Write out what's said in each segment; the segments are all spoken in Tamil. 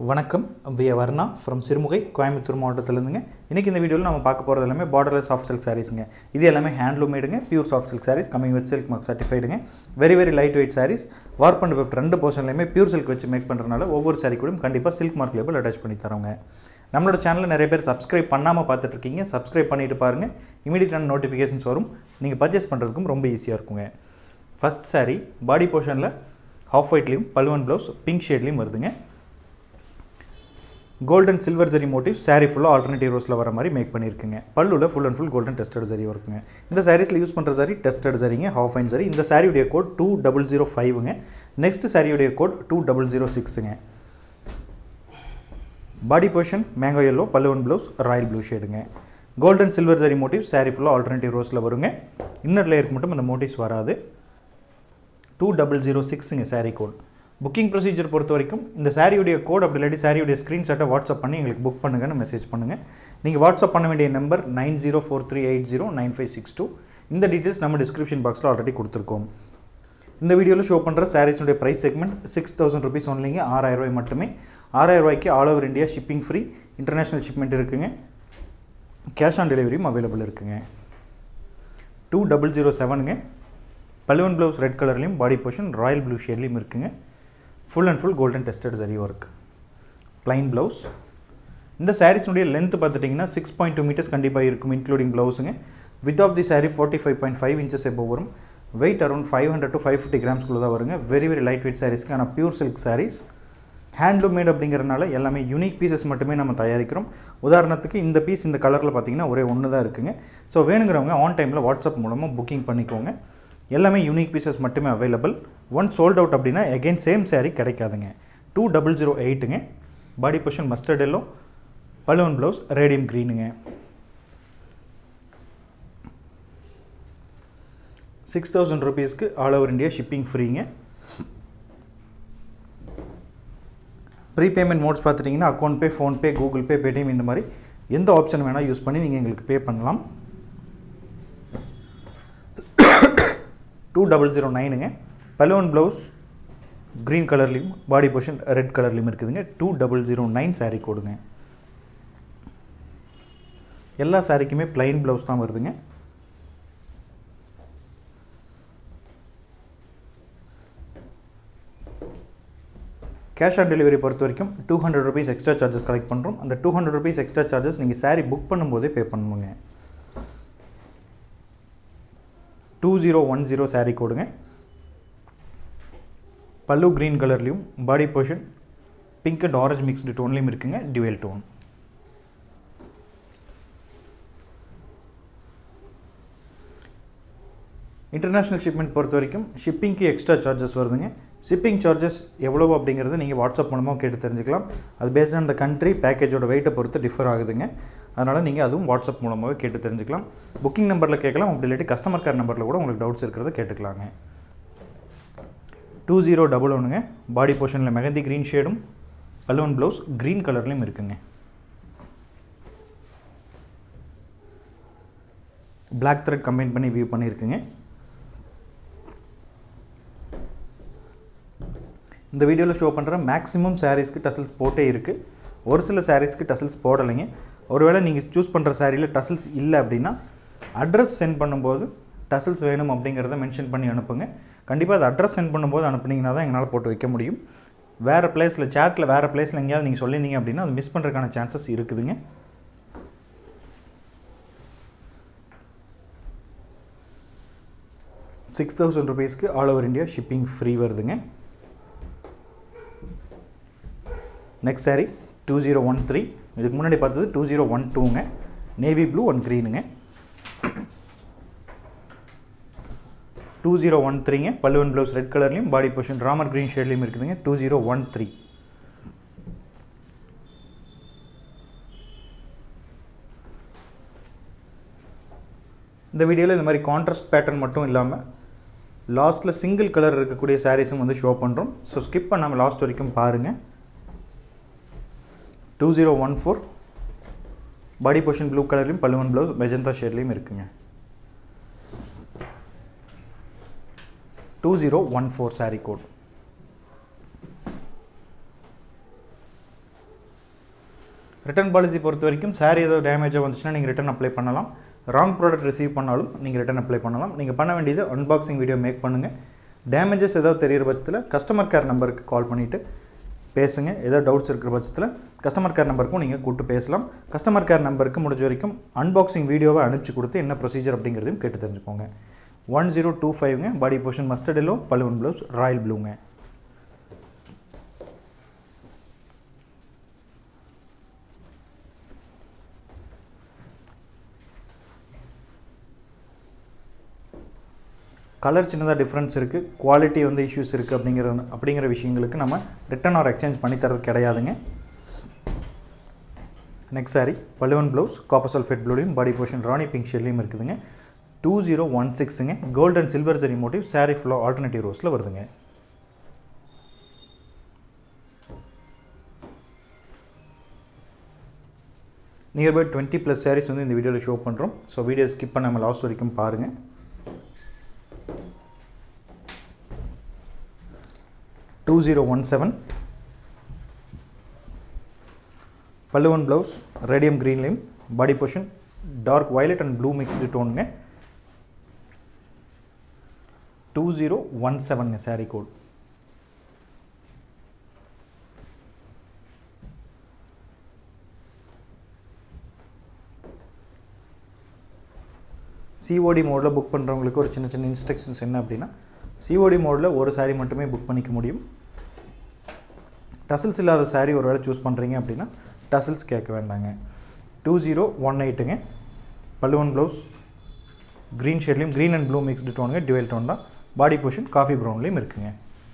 வணக்கம் வி வர்ணா ஃப்ரம் சிறுமுகை கோயம்புத்தூர் மாவட்டத்திலேருந்துங்க இன்றைக்கி இந்த வீடியோவில் நம்ம பார்க்க போகிறது எல்லாமே பார்டர்லெஸ் சாஃப்ட் சில்க் சாரீஸுங்க இது எல்லாமே ஹேண்ட்லூம் மேடுங்க pure soft silk sarees coming with silk mark சர்டிஃபைடுங்க very very light weight sarees warp and weft ரெண்டு போர்ஷன்லையுமே பியூர் சில்க் வச்சு மேக் பண்ணுறதுனால ஒவ்வொரு சாரீ கூடயும் கண்டிப்பாக சில்க் மார்க் லேபிள் அட்டாச் பண்ணி தரோங்க நம்மளோட சேனலில் நிறைய பேர் சப்ஸ்கிரைப் பண்ணாமல் பார்த்துட்டு இருக்கீங்க சப்ஸ்கிரைப் பண்ணிட்டு பாருங்கள் இமீடியட்டான நோட்டிஃபிகேஷன்ஸ் வரும் நீங்கள் பர்ச்சேஸ் பண்ணுறதுக்கும் ரொம்ப ஈஸியாக இருக்குங்க ஃபஸ்ட் saree பாடி போர்ஷனில் ஹாஃப் ஒயிட்லேயும் பல்வன் ப்ளவுஸ் பிங்க் ஷேட்லேயும் வருதுங்க golden silver zari motif saree ஃபுல்லாக ஆல்டர்னேட்டிவ் ரோஸில் வர மாதிரி மேக் பண்ணியிருக்குங்க பல்லுவில் full and full golden tested zari இருக்குங்க இந்த சாரீஸில் யூஸ் பண்ணுற சாரி டெஸ்டட் சரிங்க ஹாஃப் ஃபைன் சரி இந்த சாரியுடைய கோட் டூ டபுள் ஜீரோ ஃபைவுங்க நெக்ஸ்ட் சாரியுடைய கோட் டூ டபுள் ஜீரோ சிக்ஸுங்க பாடி பொசிஷன் மேங்கோ எல்லோ பல்லுவன் ப்ளவுஸ் ராயல் ப்ளூ ஷேடுங்க golden silver zari motif saree ஃபுல்லாக ஆல்டர்னேட்டிவ் ரோஸில் வருங்க இன்னர் லேயருக்கு மட்டும் இந்த மோட்டிவ்ஸ் வராது டூ டபுள் ஜீரோ சிக்ஸுங்க saree கோட் புக்கிங் ப்ரொசீஜர் பொறுத்த வரைக்கும் இந்த சாரியுடைய கோட் அப்படி இல்லாட்டி சாரியுடைய ஸ்க்ரீன்ஷாட்டை வாட்ஸ்அப் பண்ணி எங்களுக்கு புக் பண்ணுங்கன்னு மெசேஜ் பண்ணுங்கள் நீங்கள் வாட்ஸ்அப் பண்ண வேண்டிய number nine zero four three eight zero nine five six two இந்த டீட்டெயில்ஸ் நம்ம டிஸ்கிரிப்ஷன் பாக்ஸில் ஆல்ரெடி கொடுத்துருக்கோம் இந்த வீடியோவில் ஷோ பண்ணுற சாரீஸுடைய price segment six thousand rupees ஒன்லிங்க ஆறாயிரம் ரூபாய் மட்டுமே ஆறாயிரம் ரூபாய்க்கு all over India shipping free international shipment இருக்குங்க கேஷ் ஆன் டெலிவரியும் அவைலபிள் இருக்குங்க டூ டபுள் ஜீரோ செவனுங்க பலுவன் ப்ளவுஸ் ரெட் கலர்லேயும் பாடி போர்ஷன் ராயல் ப்ளூ ஷேட்லேயும் இருக்குங்க full and full golden tested zari work plain blouse இந்த சாரீஸ்னுடைய லென்த் பார்த்துட்டிங்கன்னா சிக்ஸ் பாயிண்ட் டூ மீட்டர்ஸ் கண்டிப்பாக இருக்கும் இன்க்ளூடிங் ப்ளவுஸுங்க with off the saree forty five point five inches எப்போ வரும் weight around five hundred to five fifty கிராம்ஸ்குள்ளே தான் வருங்க வெரி வெரி லைட் வெயிட் சாரீஸ்க்கு ஆனால் pure silk sarees handloom made அப்படிங்கிறனால எல்லாமே யூனிக் பீசஸ் மட்டுமே நம்ம தயாரிக்கிறோம் உதாரணத்துக்கு இந்த பீஸ் இந்த கலரில் பார்த்தீங்கன்னா ஒரே ஒன்று தான் இருக்குங்க ஸோ வேணுங்கிறவங்க ஆன் டைமில் வாட்ஸ்அப் மூலமாக புக்கிங் பண்ணிக்கோங்க எல்லாமே யூனிக் பீசஸ் மட்டுமே அவைலபிள் ஒன் சோல்ட் அவுட் அப்படின்னா எகைன் சேம் saree கிடைக்காதுங்க டூ டபுள் ஜீரோ எயிட்டுங்க body portion mustard yellow pallu and blouse radium க்ரீனுங்க சிக்ஸ் தௌசண்ட் ருபீஸ்க்கு ஆல் ஓவர் இந்தியா ஷிப்பிங் ஃப்ரீங்க ப்ரீபேமெண்ட் மோட்ஸ் பார்த்துட்டிங்கன்னா account pay PhonePe Google pay Paytm இந்த மாதிரி எந்த ஆப்ஷன் வேணால் யூஸ் பண்ணி நீங்கள் எங்களுக்கு பே பண்ணலாம் டூ டபுள் ஜீரோ நைனுங்க பலூன் ப்ளவுஸ் க்ரீன் கலர்லேயும் பாடி பொஷன் ரெட் கலர்லேயும் இருக்குதுங்க two double zero nine saree கோடுங்க எல்லா சாரிக்குமே plain ப்ளவுஸ் தான் வருதுங்க கேஷ் ஆன் டெலிவரி பொறுத்த வரைக்கும் two hundred rupees extra charges collect பண்ணுறோம் அந்த two hundred rupees extra charges நீங்கள் saree புக் பண்ணும்போதே பே பண்ணுங்க two zero one zero saree கோடுங்க பல்லு க்ரீன் கலர்லேயும் body portion pink and orange mixed டோன்லேயும் இருக்குங்க டியூவல் டோன் இன்டர்நேஷ்னல் ஷிப்மெண்ட் பொறுத்த வரைக்கும் ஷிப்பிங்க்கு எக்ஸ்ட்ரா சார்ஜஸ் வருதுங்க ஷிப்பிங் சார்ஜஸ் எவ்வளோ அப்படிங்கிறத நீங்கள் வாட்ஸ்அப் மூலமாக கேட்டு தெரிஞ்சுக்கலாம் அது பேஸ்ட் ஆன் த கண்ட்ரி பேக்கேஜோட வெயிட்டை பொறுத்து டிஃபர் ஆகுதுங்க அதனால் நீங்கள் அதுவும் வாட்ஸ்அப் மூலமாகவே கேட்டு தெரிஞ்சுக்கலாம் புக்கிங் நம்பரில் கேட்கலாம் அப்படி இல்லாட்டி கஸ்டமர் கேர் நம்பரில் கூட உங்களுக்கு டவுட்ஸ் இருக்கிறத கேட்டுக்கலாங்க டூ ஜீரோ டபுள் ஒன்றுங்க பாடி போர்ஷனில் மெகந்தி க்ரீன் ஷேடும் பலூன் ப்ளவுஸ் க்ரீன் கலர்லேயும் இருக்குங்க பிளாக் த்ரெட் கம்பைன் பண்ணி வியூ பண்ணியிருக்குங்க இந்த வீடியோவில் ஷோ பண்ணுற மேக்ஸிமம் சாரீஸ்க்கு டசல்ஸ் போட்டே இருக்குது ஒரு சில சாரீஸ்க்கு டசல்ஸ் போடலைங்க ஒருவேளை நீங்கள் சூஸ் பண்ணுற சாரியில் டசல்ஸ் இல்லை அப்படின்னா அட்ரஸ் சென்ட் பண்ணும்போது டசல்ஸ் வேணும் அப்படிங்கிறத மென்ஷன் பண்ணி அனுப்புங்க கண்டிப்பாக அது அட்ரஸ் சென்ட் பண்ணும்போது அனுப்புனீங்கன்னா தான் எங்களால் போட்டு வைக்க முடியும் வேறு பிளேஸில் சேட்டில் வேறு பிளேஸில் எங்கேயாவது நீங்கள் சொல்லியிருந்தீங்க அப்படின்னா அது மிஸ் பண்ணுறதுக்கான சான்சஸ் இருக்குதுங்க சிக்ஸ் தௌசண்ட் ருபீஸ்க்கு all over India shipping free வருதுங்க next saree two zero one three இதுக்கு முன்னாடி பார்த்தது டூ ஜீரோ ஒன் டூங்க நேவி ப்ளூ ஒன் க்ரீனுங்க டூ ஜீரோ ஒன் த்ரீங்க பல்லுவன் ப்ளவுஸ் ரெட் கலர்லையும் பாடி பொஷன் ராமர் க்ரீன் ஷேட்லேயும் இருக்குதுங்க டூ ஜீரோ ஒன் த்ரீ இந்த வீடியோவில் இந்த மாதிரி கான்ட்ராஸ்ட் பேட்டர்ன் மட்டும் இல்லாமல் லாஸ்ட்டில் சிங்கிள் கலர் இருக்கக்கூடிய சாரீஸும் வந்து ஷோ பண்ணுறோம் ஸோ ஸ்கிப் பண்ணாமல் லாஸ்ட் வரைக்கும் பாருங்கள் two zero one four body portion blue கலர்லையும் பல்லுவன் ப்ளவுஸ் மெஜந்தா ஷேட்லேயும் இருக்குங்க two zero one four saree code return policy பொறுத்த வரைக்கும் saree ஏதோ டேமேஜாக வந்துச்சுன்னா நீங்கள் ரிட்டர்ன் அப்ளை பண்ணலாம் ராங் ப்ராடக்ட் ரிசீவ் பண்ணாலும் நீங்கள் ரிட்டர்ன் அப்ளை பண்ணலாம் நீங்கள் பண்ண வேண்டியது அன்பாக்சிங் வீடியோ மேக் பண்ணுங்கள் டேமேஜஸ் ஏதாவது தெரியிற பட்சத்தில் கஸ்டமர் கேர் நம்பருக்கு கால் பண்ணிவிட்டு பேசுங்க ஏதாவது டவுட்ஸ் இருக்கிற பட்சத்தில் கஸ்டமர் கேர் நம்பருக்கும் நீங்கள் கூப்பிட்டு பேசலாம் கஸ்டமர் கேர் நம்பருக்கு முடிஞ்ச வரைக்கும் அன்பாக்சிங் வீடியோவை அனுப்பிச்சு கொடுத்து என்ன ப்ரொசீஜர் அப்படிங்கிறதையும் கேட்டு தெரிஞ்சுக்கோங்க ஒன் ஜீரோ டூ ஃபைவ்ங்க body portion mustard yellow pallu and blouse royal ப்ளூங்க கலர் சின்னதாக டிஃப்ரென்ஸ் இருக்குது குவாலிட்டி வந்து இஷ்யூஸ் இருக்குது அப்படிங்கிற அப்படிங்கிற விஷயங்களுக்கு நம்ம ரிட்டர்ன் ஆர் எக்ஸ்சேஞ்ச் பண்ணி தரது கிடையாதுங்க next saree pallu and blouse copper sulphate ப்ளூலையும் பாடி போர்ஷன் ராணி பிங்க் ஷேட்லையும் இருக்குதுங்க டூ ஜீரோ ஒன் சிக்ஸுங்க gold and silver zari motive saree ஃபுல்லாக ஆல்டர்னேட்டிவ் ரோஸில் வருதுங்க நியர்பை டுவெண்ட்டி ப்ளஸ் சாரீஸ் வந்து இந்த வீடியோவில் ஷோ பண்ணுறோம் ஸோ வீடியோ ஸ்கிப் பண்ணாமல் லாஸ்ட் வரைக்கும் பாருங்கள் two zero one seven pallu and blouse radium க்ரீன்லேயும் body portion dark violet and blue mixed டோனுங்க டூ ஜீரோ ஒன் செவனுங்க சாரீ கோட் சிஓடி மோடில் புக் பண்ணுறவங்களுக்கு ஒரு சின்ன சின்ன இன்ஸ்ட்ரக்ஷன்ஸ் என்ன அப்படின்னா சிஓடி மோடில் ஒரு சாரீ மட்டுமே புக் பண்ணிக்க முடியும் டசல்ஸ் இல்லாத சாரீ ஒரு வேளை சூஸ் பண்ணுறீங்க அப்படின்னா டசல்ஸ் கேட்க வேண்டாங்க டூ ஜீரோ ஒன் எயிட்டுங்க பல்லுவன் ப்ளவுஸ் க்ரீன் ஷேட்லேயும் க்ரீன் அண்ட் ப்ளூ மிக்ஸ்டு டோனுங்க டுவெல் டோன் தான் பாடி போர்ஷன் காஃபி ப்ரௌன்லேயும் இருக்குங்க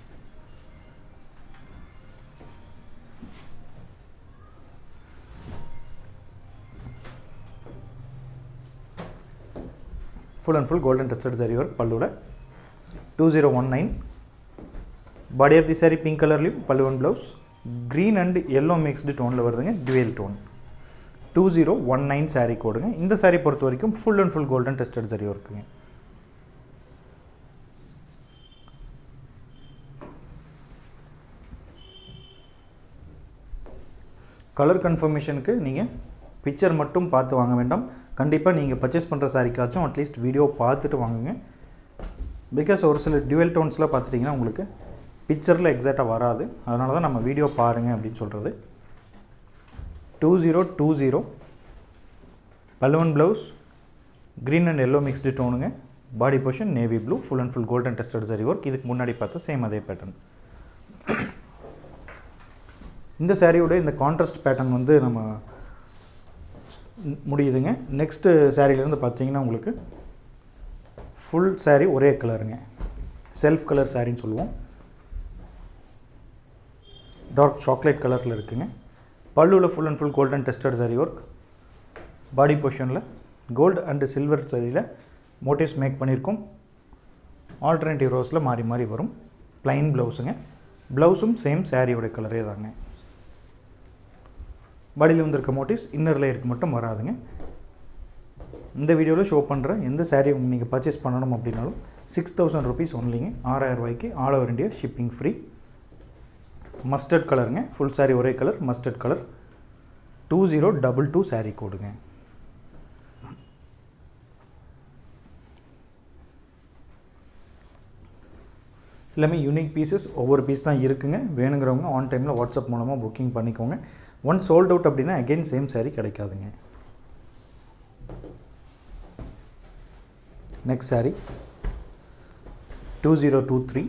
full and full golden tested zari work பல்லோட two zero one nine body of the saree pink கலர்லேயும் pallu and blouse green and yellow mixed டோனில் வருதுங்க dual tone two zero one nine saree கோடுங்க இந்த சாரீ பொறுத்த வரைக்கும் full and full golden tested zari ஒர்க்குங்க கலர் கன்ஃபர்மேஷனுக்கு நீங்கள் பிக்சர் மட்டும் பார்த்து வாங்க வேண்டாம் கண்டிப்பாக நீங்கள் பர்ச்சேஸ் பண்ணுற சாரிக்காச்சும் அட்லீஸ்ட் வீடியோ பார்த்துட்டு வாங்குங்க பிகாஸ் ஒரு சில டியூவல் டோன்ஸ்லாம் பார்த்துட்டிங்கன்னா உங்களுக்கு பிக்சரில் எக்ஸாக்டாக வராது அதனால தான் நம்ம வீடியோ பாருங்கள் அப்படின்னு சொல்கிறது two zero two zero pallu and blouse green and yellow mixed டோனுங்க body portion navy blue full and full golden tested zari work இதுக்கு முன்னாடி பார்த்தா சேம் அதே பேட்டர்ன் இந்த சாரியோட இந்த கான்ட்ராஸ்ட் பேட்டர்ன் வந்து நம்ம முடியுதுங்க நெக்ஸ்ட்டு சாரியிலேருந்து பார்த்தீங்கன்னா உங்களுக்கு ஃபுல் சாரீ ஒரே கலருங்க செல்ஃப் கலர் சாரின்னு சொல்லுவோம் டார்க் சாக்லேட் கலரில் இருக்குங்க பல்லுவில் full and full golden tested zari work body பொசிஷனில் கோல்டு அண்டு சில்வர் சரியில் மோட்டிவ்ஸ் மேக் பண்ணியிருக்கோம் ஆல்டர்னேட்டிவ் ரோஸில் மாறி மாறி வரும் ப்ளைன் ப்ளவுஸுங்க ப்ளவுஸும் சேம் சாரியோட கலரே தாங்க பாடியில் வந்திருக்க மோட்டிவ்ஸ் இன்னர் லேயருக்கு மட்டும் வராதுங்க இந்த வீடியோவில் ஷோ பண்ணுற எந்த சாரீ நீங்கள் பர்ச்சேஸ் பண்ணணும் அப்படின்னாலும் சிக்ஸ் தௌசண்ட் ருபீஸ் ஒன்லிங்க ஆறாயிரம் ரூபாய்க்கு all over India shipping free mustard கலருங்க ஃபுல் சாரீ ஒரே colour mustard colour two zero double two saree கோடுங்க எல்லாமே யூனிக் பீசஸ் ஒவ்வொரு பீஸ் தான் இருக்குங்க வேணுங்கிறவங்க ஆன் டைமில் வாட்ஸ்அப் மூலமாக புக்கிங் பண்ணிக்கோங்க ஒன் சோல்ட் அவுட் அப்படின்னா அகெயின் சேம் சாரீ கிடைக்காதுங்க next saree two zero two three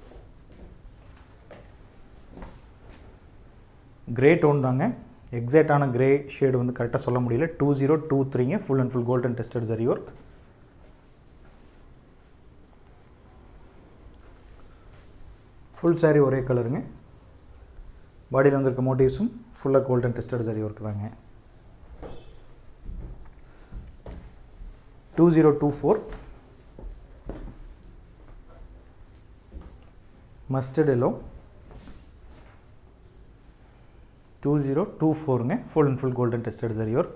grey tone தாங்க எக்ஸாக்டான கிரே ஷேடு வந்து கரெக்டாக சொல்ல முடியல டூ ஜீரோ டூ த்ரீங்க full and full golden tested zari work full saree ஒரே கலருங்க பாடியில் வந்திருக்க மோட்டிவ்ஸும் ஃபுல்லாக கோல்டன் டெஸ்டட் சரி ஒர்க் தாங்க two zero two four mustard yellow two zero two ஃபோருங்க full and full golden tested zari work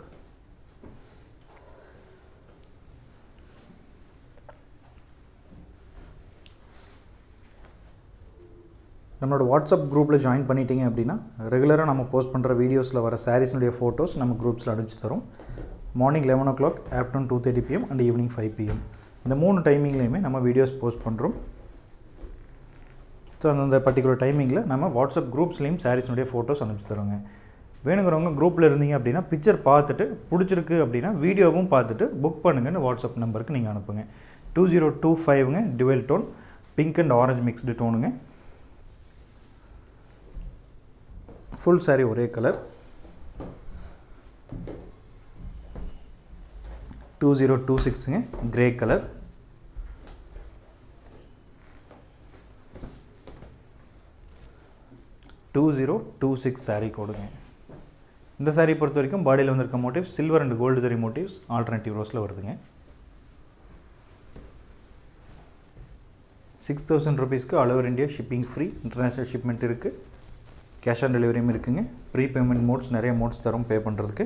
நம்மளோட வாட்ஸ்அப் குரூப்பில் ஜாயின் பண்ணிட்டீங்க அப்படின்னா ரெகுலராக நம்ம போஸ்ட் பண்ணுற வீடியோஸில் வர சாரீஸ்னுடைய ஃபோட்டோஸ் நம்ம குரூப்ஸில் அனுப்பிச்சு தரோம் morning eleven o'clock afternoon two thirty PM and evening five PM இந்த மூணு டைமிங்லேயுமே நம்ம வீடியோஸ் போஸ்ட் பண்ணுறோம் ஸோ அந்தந்த பர்டிகுலர் டைமிங்கில் நம்ம வாட்ஸ்அப் குரூப்ஸ்லேயும் சாரீஸ்னுடைய ஃபோட்டோஸ் அனுப்பிச்சு தரோங்க வேணுங்கிறவங்க குரூப்பில் இருந்தீங்க அப்படின்னா பிக்சர் பார்த்துட்டு பிடிச்சிருக்கு அப்படின்னா வீடியோவும் பார்த்துட்டு புக் பண்ணுங்கன்னு வாட்ஸ்அப் நம்பருக்கு நீங்கள் அனுப்புங்க டூ ஜீரோ டூ ஃபைவ்ங்க dual tone pink and orange mixed டோனுங்க ஃபுல் saree ஒரே கலர் டூ ஜீரோ டூ சிக்ஸுங்க grey colour two zero two six saree கோடுங்க இந்த saree பொறுத்த வரைக்கும் பாடியில் வந்திருக்க motive silver and gold zari motives alternative ரோஸில் வருதுங்க சிக்ஸ் தௌசண்ட் ருபீஸ்க்கு all over India shipping free international shipment இருக்குது கேஷ் ஆன் டெலிவரியும் இருக்குங்க ப்ரீ பேமெண்ட் மோட்ஸ் நிறைய மோட்ஸ் தரும் பே பண்ணுறதுக்கு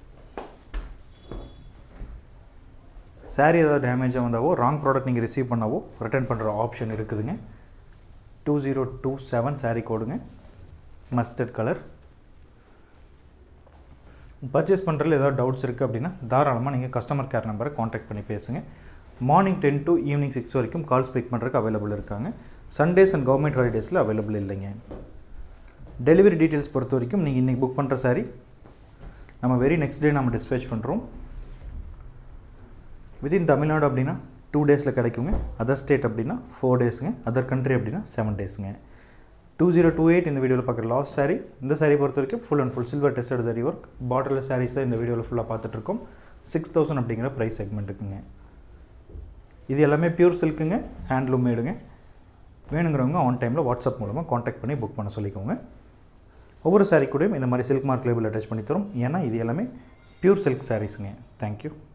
saree ஏதாவது டேமேஜாக வந்தாவோ ராங் ப்ராடக்ட் நீங்கள் ரிசீவ் பண்ணாவோ ரிட்டர்ன் பண்ணுற ஆப்ஷன் இருக்குதுங்க two zero two seven saree கோடுங்க மஸ்டர்ட் கலர் பர்ச்சேஸ் பண்ணுறதுல ஏதாவது டவுட்ஸ் இருக்குது அப்படின்னா தாராளமாக நீங்கள் கஸ்டமர் கேர் நம்பரை காண்டாக்ட் பண்ணி பேசுங்க morning ten to evening six வரைக்கும் கால்ஸ் பிக் பண்ணுறதுக்கு அவைலபிள் இருக்காங்க சண்டேஸ் அண்ட் கவர்மெண்ட் ஹாலிடேஸில் அவைலபிள் இல்லைங்க டெலிவரி டீட்டெயில்ஸ் பொறுத்த வரைக்கும் நீங்கள் இன்றைக்கி புக் பண்ணுற சாரி நம்ம வெரி நெக்ஸ்ட் டே நம்ம டிஸ்பேச் பண்ணுறோம் வித்தின் தமிழ்நாடு அப்படின்னா டூ டேஸில் கிடைக்குங்க அதர் ஸ்டேட் அப்படின்னா ஃபோர் டேஸுங்க அதர் கண்ட்ரி அப்படின்னா செவன் டேஸுங்க டூ ஜீரோ டூ எயிட் இந்த வீடியோவில் பார்க்குற லாஸ்ட் saree இந்த saree பொறுத்த வரைக்கும் full and full silver tested saree work பார்டரில் sarees தான் இந்த வீடியோவில் ஃபுல்லாக பார்த்துட்ருக்கோம் சிக்ஸ் தௌசண்ட் அப்படிங்கிற ப்ரைஸ் செக்மெண்ட் இருக்குங்க இது எல்லாமே பியூர் சில்க்குங்க ஹேண்ட்லூம் மேடுங்க வேணுங்கிறவங்க ஆன் டைமில் வாட்ஸ்அப் மூலமாக காண்டாக்ட் பண்ணி புக் பண்ண சொல்லிக்கோங்க ஒவ்வொரு saree கூடயும் இந்த மாதிரி சில்க் மார்க் லேபிள் அட்டாச் பண்ணி தரோம் ஏன்னா இது எல்லாமே பியூர் சில்க் சாரீஸுங்க தேங்க்யூ